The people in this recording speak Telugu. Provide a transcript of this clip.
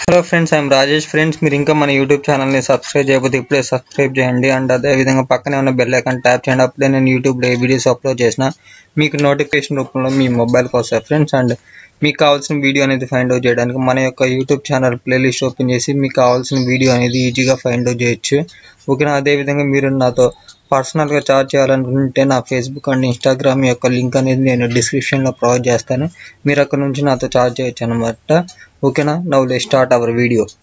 hello friends I'm Rajesh friends మీరు ఇంకా మన యూట్యూబ్ ఛానల్ని సబ్స్క్రైబ్ చేయకపోతే ఇప్పుడే సబ్స్క్రైబ్ చేయండి అండ్ అదే విధంగా పక్కనే ఉన్న బెల్ ఐకాన్ ట్యాప్ చేయండి అప్పుడే నేను యూట్యూబ్లో ఏ వీడియోస్ అప్లోడ్ చేసిన మీకు నోటిఫికేషన్ రూపంలో మీ మొబైల్కి వస్తాయి ఫ్రెండ్స్ అండ్ మీకు కావాల్సిన వీడియో అనేది ఫైండ్ అవుట్ చేయడానికి మన యొక్క యూట్యూబ్ ఛానల్ ప్లేలిస్ట్ ఓపెన్ చేసి మీకు కావాల్సిన వీడియో అనేది ఈజీగా ఫైండ్ అవుట్ చేయొచ్చు ఓకేనా అదేవిధంగా మీరు నాతో పర్సనల్గా చార్జ్ చేయాలనుకుంటే నా ఫేస్బుక్ అండ్ ఇన్స్టాగ్రామ్ యొక్క లింక్ అనేది నేను డిస్క్రిప్షన్లో ప్రొవైడ్ చేస్తాను మీరు అక్కడ నుంచి నాతో చార్జ్ చేయొచ్చు అనమాట ఓకేనా now let start our video